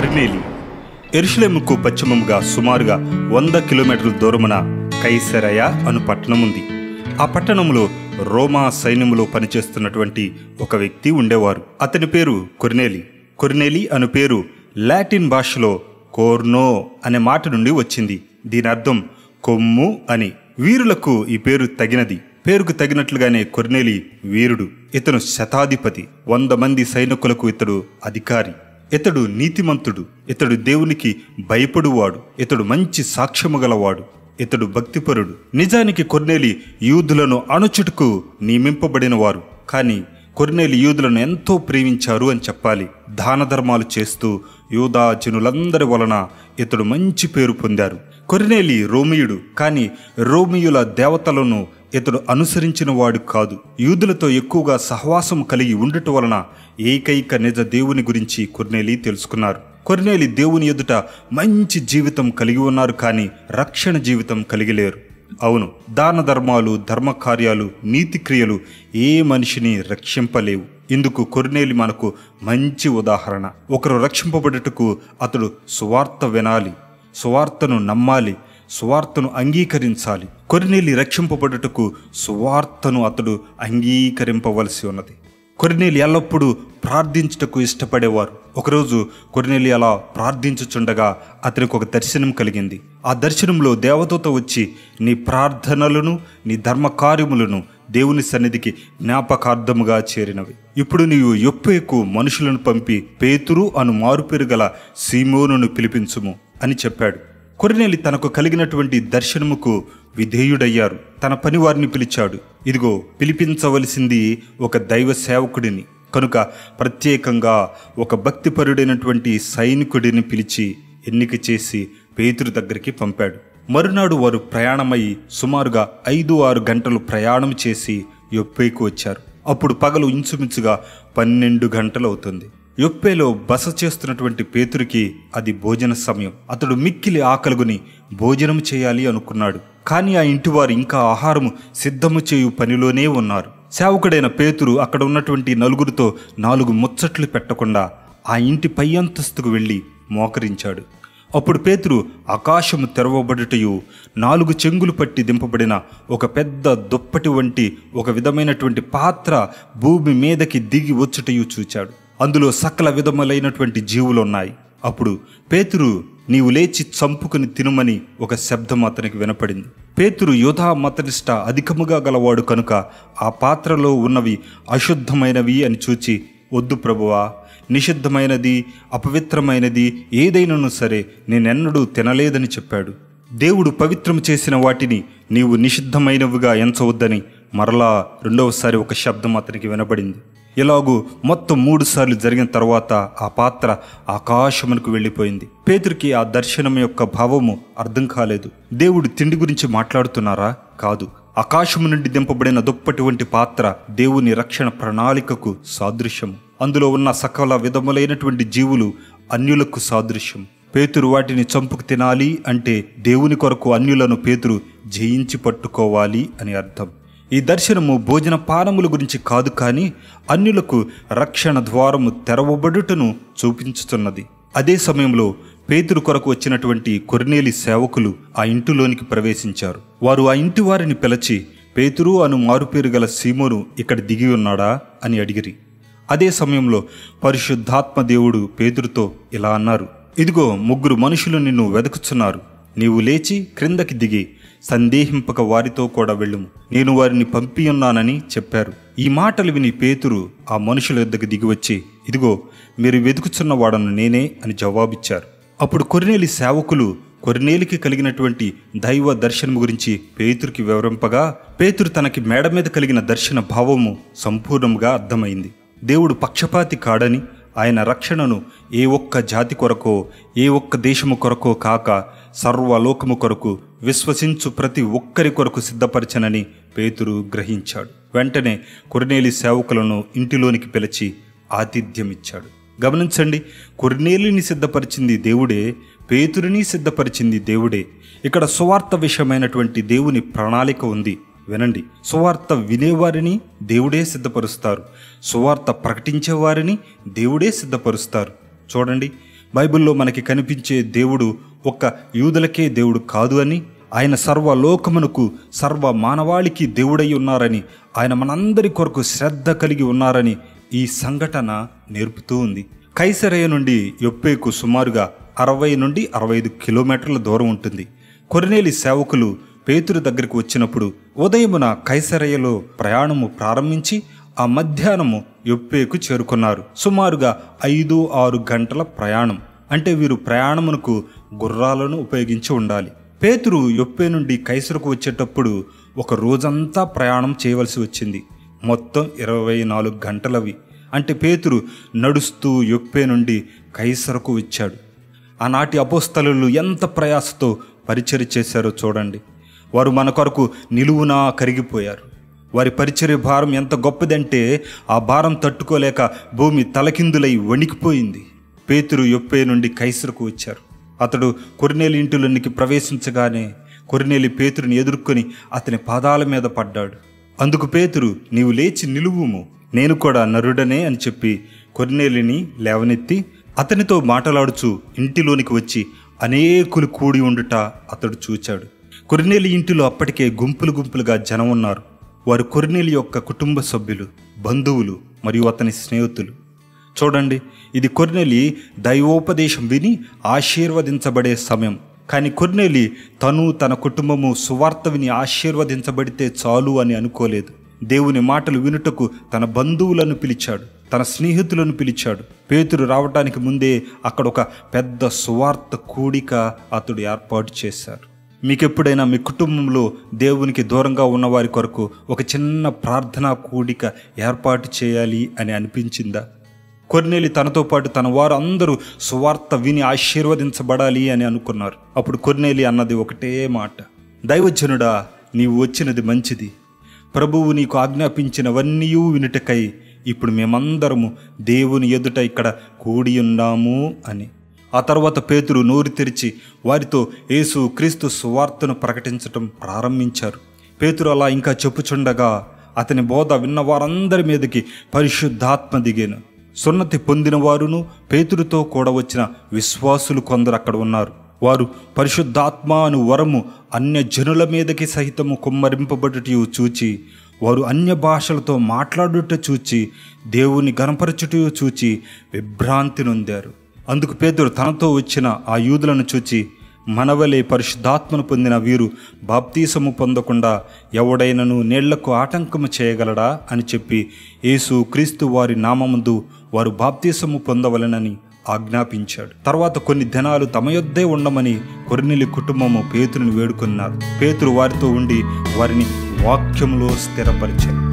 కొరినేలి ఎరుషలేముకు పశ్చిమముగా సుమారుగా వంద కిలోమీటర్ల దూరమున కైసరయ అను పట్టణం ఉంది ఆ పట్టణంలో రోమా సైన్యములో పనిచేస్తున్నటువంటి ఒక వ్యక్తి ఉండేవారు అతని పేరు కొరినేలి కొరినేలి అను పేరు లాటిన్ భాషలో కోర్నో అనే మాట నుండి వచ్చింది దీని అర్థం కొమ్ము అని వీరులకు ఈ పేరు తగినది పేరుకు తగినట్లుగానే కొర్నేలి వీరుడు ఇతను శతాధిపతి వంద మంది సైనికులకు ఇతడు అధికారి ఇతడు నీతిమంతుడు ఇతడు దేవునికి భయపడువాడు ఇతడు మంచి సాక్ష్యము గలవాడు ఇతడు భక్తిపరుడు నిజానికి కొర్నేలి యూదులను అణుచుటకు నియమింపబడినవారు కానీ కొర్నేలి యూదులను ఎంతో ప్రేమించారు అని చెప్పాలి దాన ధర్మాలు చేస్తూ యూదా జనులందరి వలన ఇతడు మంచి పేరు పొందారు కొర్నేలి రోమియుడు కానీ రోమియుల దేవతలను ఇతడు అనుసరించిన వాడు కాదు యూదులతో ఎక్కువగా సహవాసం కలిగి ఉండటం వలన ఏకైక నిజ దేవుని గురించి కొర్నేలి తెలుసుకున్నారు కొర్నేలి దేవుని ఎదుట మంచి జీవితం కలిగి ఉన్నారు కానీ రక్షణ జీవితం కలిగి లేరు అవును దాన ధర్మాలు ధర్మకార్యాలు నీతి క్రియలు ఏ మనిషిని రక్షింపలేవు ఇందుకు కొర్నేలి మనకు మంచి ఉదాహరణ ఒకరు రక్షింపబడుటకు అతడు సువార్త వినాలి సువార్తను నమ్మాలి సువార్తను అంగీకరించాలి కొరినేలి రక్షింపబడుటకు సువార్తను అతడు అంగీకరింపవలసి ఉన్నది కొరినేలి ఎల్లప్పుడూ ప్రార్థించుటకు ఇష్టపడేవారు ఒకరోజు కొరినేలి అలా ప్రార్థించుచుండగా అతనికి ఒక దర్శనం కలిగింది ఆ దర్శనంలో దేవదూత వచ్చి నీ ప్రార్థనలను నీ ధర్మ కార్యములను దేవుని సన్నిధికి జ్ఞాపకార్థముగా చేరినవి ఇప్పుడు నీవు యొప్పేకు మనుషులను పంపి పేతురు అను మారుపేరు గల సీమోనును పిలిపించుము అని చెప్పాడు కొరినేలి తనకు కలిగినటువంటి దర్శనముకు విధేయుడయ్యారు తన పనివారిని పిలిచాడు ఇదిగో పిలిపించవలసింది ఒక దైవ సేవకుడిని కనుక ప్రత్యేకంగా ఒక భక్తిపరుడైనటువంటి సైనికుడిని పిలిచి ఎన్నిక చేసి పేతురు దగ్గరికి పంపాడు మరునాడు వారు ప్రయాణమై సుమారుగా ఐదు ఆరు గంటలు ప్రయాణం చేసి యొప్పేకు వచ్చారు అప్పుడు పగలు ఇంచుమించుగా పన్నెండు గంటలు అవుతుంది యొప్పేలో బస చేస్తున్నటువంటి పేతురికి అది భోజన సమయం అతడు మిక్కిలి ఆకలుగుని భోజనం చేయాలి అనుకున్నాడు కానీ ఆ ఇంటివారు ఇంకా ఆహారము సిద్ధము చేయు పనిలోనే ఉన్నారు సేవకుడైన పేతురు అక్కడ ఉన్నటువంటి నలుగురితో నాలుగు ముచ్చట్లు పెట్టకుండా ఆ ఇంటి పై అంతస్తుకు వెళ్ళి మోకరించాడు అప్పుడు పేతురు ఆకాశము తెరవబడుటయు నాలుగు చెంగులు పట్టి దింపబడిన ఒక పెద్ద దుప్పటి వంటి ఒక విధమైనటువంటి పాత్ర భూమి మీదకి దిగి వచ్చుటయు చూచాడు అందులో సకల విధములైనటువంటి జీవులు ఉన్నాయి అప్పుడు పేతురు నీవు లేచి చంపుకుని తినుమని ఒక శబ్దం అతనికి వినపడింది పేతురు యోధా మతనిష్ట అధికముగా గలవాడు కనుక ఆ పాత్రలో ఉన్నవి అశుద్ధమైనవి అని చూచి వద్దు ప్రభువా నిషిద్ధమైనది అపవిత్రమైనది ఏదైనాను సరే నేనెన్నడూ తినలేదని చెప్పాడు దేవుడు పవిత్రం చేసిన వాటిని నీవు నిషిద్ధమైనవిగా ఎంచవద్దని మరలా రెండవసారి ఒక శబ్దం అతనికి వినబడింది ఇలాగూ మొత్తం మూడు సార్లు జరిగిన తర్వాత ఆ పాత్ర ఆకాశమునకు వెళ్ళిపోయింది పేతురికి ఆ దర్శనం యొక్క భావము అర్థం కాలేదు దేవుడు తిండి గురించి మాట్లాడుతున్నారా కాదు ఆకాశము నుండి దింపబడిన దుప్పటి వంటి పాత్ర దేవుని రక్షణ ప్రణాళికకు సాదృశ్యం అందులో ఉన్న సకల విధములైనటువంటి జీవులు అన్యులకు సాదృశ్యం పేతురు వాటిని చంపుకు తినాలి అంటే దేవుని కొరకు అన్యులను పేతురు జయించి పట్టుకోవాలి అని అర్థం ఈ దర్శనము భోజన పానముల గురించి కాదు కానీ అన్యులకు రక్షణ ద్వారము తెరవబడుటను చూపించుతున్నది అదే సమయంలో పేతురు కొరకు వచ్చినటువంటి కొర్నేలి సేవకులు ఆ ఇంటిలోనికి ప్రవేశించారు వారు ఆ ఇంటి వారిని పిలిచి పేతురు అను మారుపేరు గల సీమోను ఇక్కడ దిగి ఉన్నాడా అని అడిగిరి అదే సమయంలో పరిశుద్ధాత్మ దేవుడు పేతురుతో ఇలా అన్నారు ఇదిగో ముగ్గురు మనుషులు నిన్ను వెదకుచున్నారు నీవు లేచి క్రిందకి దిగి సందేహింపక వారితో కూడా వెళ్ళుము నేను వారిని పంపియున్నానని చెప్పారు ఈ మాటలు విని పేతురు ఆ మనుషుల యొద్దకు దిగివచ్చి ఇదిగో మీరు వెతుకుచున్న వాడను నేనే అని జవాబిచ్చారు అప్పుడు కొరినేలి సేవకులు కొరినేలికి కలిగినటువంటి దైవ దర్శనం గురించి పేతురికి వివరింపగా పేతురు తనకి మేడ మీద కలిగిన దర్శన భావము సంపూర్ణంగా అర్థమైంది దేవుడు పక్షపాతి కాడని ఆయన రక్షణను ఏ ఒక్క జాతి కొరకో ఏ ఒక్క దేశము కొరకో కాక సర్వలోకము కొరకు విశ్వసించు ప్రతి ఒక్కరి కొరకు సిద్ధపరచనని పేతురు గ్రహించాడు వెంటనే కొరినేలి సేవకులను ఇంటిలోనికి పిలిచి ఆతిథ్యమిచ్చాడు గమనించండి కొరినేలిని సిద్ధపరిచింది దేవుడే పేతురిని సిద్ధపరిచింది దేవుడే ఇక్కడ సువార్త విషయమైనటువంటి దేవుని ప్రణాళిక ఉంది వినండి సువార్త వినేవారిని దేవుడే సిద్ధపరుస్తారు సువార్త ప్రకటించేవారిని దేవుడే సిద్ధపరుస్తారు చూడండి బైబిల్లో మనకి కనిపించే దేవుడు ఒక్క యూదులకే దేవుడు కాదు అని ఆయన సర్వలోకమునకు సర్వ మానవాళికి దేవుడై ఉన్నారని ఆయన మనందరి కొరకు శ్రద్ధ కలిగి ఉన్నారని ఈ సంఘటన నేర్పుతూ ఉంది కైసరయ్య నుండి యొప్పేకు సుమారుగా అరవై నుండి అరవై ఐదు కిలోమీటర్ల దూరం ఉంటుంది కొరినేలి సేవకులు పేతురు దగ్గరికి వచ్చినప్పుడు ఉదయమున కైసరయ్యలో ప్రయాణము ప్రారంభించి ఆ మధ్యాహ్నము యొప్పేకు చేరుకున్నారు సుమారుగా ఐదు ఆరు గంటల ప్రయాణం అంటే వీరు ప్రయాణమునకు గుర్రాలను ఉపయోగించి ఉండాలి పేతురు యొప్పే నుండి కైసరకు వచ్చేటప్పుడు ఒక రోజంతా ప్రయాణం చేయవలసి వచ్చింది మొత్తం ఇరవై నాలుగు గంటలవి అంటే పేతురు నడుస్తూ యొప్పే నుండి కైసరకు వచ్చాడు ఆనాటి అపోస్తలు ఎంత ప్రయాసతో పరిచర్య చేశారో చూడండి వారు మన కొరకు నిలువునా కరిగిపోయారు వారి పరిచర్య భారం ఎంత గొప్పదంటే ఆ భారం తట్టుకోలేక భూమి తలకిందులై వణికిపోయింది పేతురు యొప్పే నుండి కైసరకు వచ్చారు అతడు కొరినేలి ఇంటిలోనికి ప్రవేశించగానే కొరినేలి పేతురుని ఎదుర్కొని అతని పాదాల మీద పడ్డాడు అందుకు పేతురు నీవు లేచి నిలువుము నేను కూడా నరుడనే అని చెప్పి కొరినేలిని లేవనెత్తి అతనితో మాటలాడుచు ఇంటిలోనికి వచ్చి అనేకులు కూడి ఉండుట అతడు చూచాడు కొరినేలి ఇంటిలో అప్పటికే గుంపులు గుంపులుగా జనం ఉన్నారు వారు కొరినేలి యొక్క కుటుంబ సభ్యులు బంధువులు మరియు అతని స్నేహితులు చూడండి ఇది కొర్నెలి దైవోపదేశం విని ఆశీర్వదించబడే సమయం కానీ కొర్నెలి తను తన కుటుంబము సువార్త విని ఆశీర్వదించబడితే చాలు అని అనుకోలేదు దేవుని మాటలు వినుటకు తన బంధువులను పిలిచాడు తన స్నేహితులను పిలిచాడు పేతురు రావటానికి ముందే అక్కడ ఒక పెద్ద సువార్త కూడిక అతడు ఏర్పాటు చేశారు మీకెప్పుడైనా మీ కుటుంబంలో దేవునికి దూరంగా ఉన్న వారి కొరకు ఒక చిన్న ప్రార్థనా కూడిక ఏర్పాటు చేయాలి అని అనిపించిందా కొర్నేలి తనతో పాటు తన వారు అందరూ సువార్త విని ఆశీర్వదించబడాలి అని అనుకున్నారు అప్పుడు కొర్నేలి అన్నది ఒకటే మాట దైవజనుడా నీవు వచ్చినది మంచిది ప్రభువు నీకు ఆజ్ఞాపించినవన్నీ వినుటకై ఇప్పుడు మేమందరము దేవుని ఎదుట ఇక్కడ కూడి ఉన్నాము అని ఆ తర్వాత పేతురు నోరు తెరిచి వారితో యేసు క్రీస్తు సువార్తను ప్రకటించటం ప్రారంభించారు పేతురు అలా ఇంకా చెప్పుచుండగా అతని బోధ విన్న వారందరి మీదకి పరిశుద్ధాత్మ దిగాను సున్నతి పొందిన వారును పేతురుతో కూడా వచ్చిన విశ్వాసులు కొందరు అక్కడ ఉన్నారు వారు పరిశుద్ధాత్మ అను వరము అన్య జనుల మీదకి సహితము కుమ్మరింపబడుటయు చూచి వారు అన్య భాషలతో మాట్లాడుట చూచి దేవుని గణపరచుటయు చూచి విభ్రాంతి నొందారు అందుకు పేదరు తనతో వచ్చిన ఆ యూదులను చూచి మనవలే పరిశుద్ధాత్మను పొందిన వీరు బాప్తీసము పొందకుండా ఎవడైనను నీళ్లకు ఆటంకము చేయగలడా అని చెప్పి యేసు క్రీస్తు వారి నామముందు వారు బాప్తీసము పొందవలెనని ఆజ్ఞాపించాడు తర్వాత కొన్ని దినాలు తమ యొద్దే ఉండమని కొరినిలి కుటుంబము పేతురుని వేడుకున్నారు పేతురు వారితో ఉండి వారిని వాక్యంలో స్థిరపరిచారు